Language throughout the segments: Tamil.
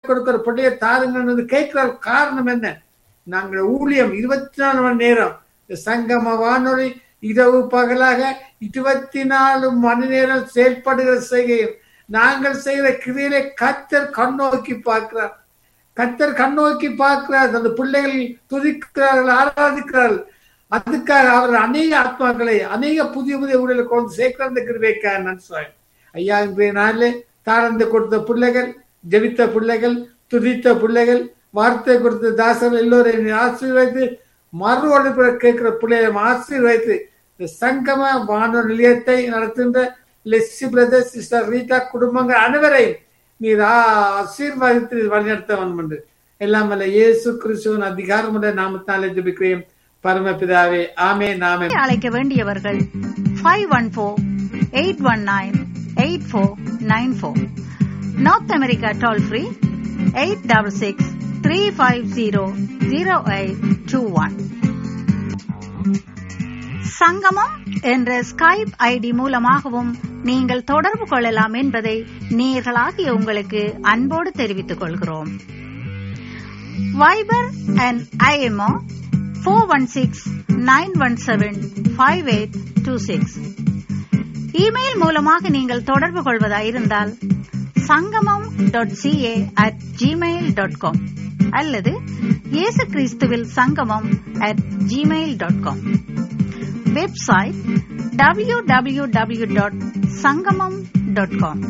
கொடுக்கிற பிள்ளைய தாருங்கன்னு கேட்கிற காரணம் என்ன நாங்கள் ஊழியம் இருபத்தி நாலு மணி நேரம் இந்த சங்கம வானொலி இரவு பகலாக இருபத்தி நாலு மணி நேரம் செயல்படுகிற செய்கையும் நாங்கள் செய்கிற கிரியிலே கத்தர் கண்ணோக்கி பார்க்கிறார் கத்தர் கண்ணோக்கி பார்க்கிறார் அந்த பிள்ளைகள் துதிக்கிறார்கள் ஆராதிக்கிறார்கள் அதுக்காக அவர் அநேக ஆத்மாக்களை அநேக புதிய புதிய ஊழலை கொண்டு சேர்க்கிற அந்த கிருபைக்காக நான் சொல்றேன் ஐயா இன்றைய நாளில் தாழ்ந்து கொடுத்த பிள்ளைகள் ஜெபித்த பிள்ளைகள் துதித்த பிள்ளைகள் வார்த்தை கொடுத்த தாசர்கள் எல்லோரையும் ஆசீர்வதித்து மறு ஒழுங்குற கேட்கிற பிள்ளைகளை ஆசீர்வதித்து இந்த சங்கம வானொலி நிலையத்தை நடத்துகின்ற லெஸ்ஸி பிரதர் சிஸ்டர் ரீட்டா குடும்பங்கள் அனைவரையும் நீர் ஆசீர்வாதித்து வழிநடத்த வேண்டும் என்று எல்லாம் அல்ல இயேசு கிறிஸ்துவின் அதிகாரமுடைய நாமத்தாலே ஜெபிக்கிறேன் பரமபிதாவே ஆமே நாமே அழைக்க வேண்டியவர்கள் five one four eight one nine eight four nine four North America toll free eight double six three five zero zero eight two one Sangamam என்ற ஸ்கைப் ஐடி மூலமாகவும் நீங்கள் தொடர்பு கொள்ளலாம் என்பதை நேர்களாகிய உங்களுக்கு அன்போடு தெரிவித்துக் கொள்கிறோம் Viber and I M O four one six nine one seven five eight two six email மூலமாக நீங்கள் தொடர்பு கொள்வதாயிருந்தால் Sangamam dot C A at Gmail dot com அல்லது இயேசு கிறிஸ்துவில் Sangamam at Gmail dot com website W W W dot Sangamam dot com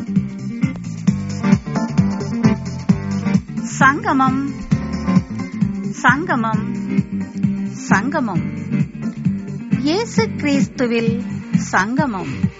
Sangamam Sangamam சங்கமம் இயேசு கிறிஸ்துவில் சங்கமம்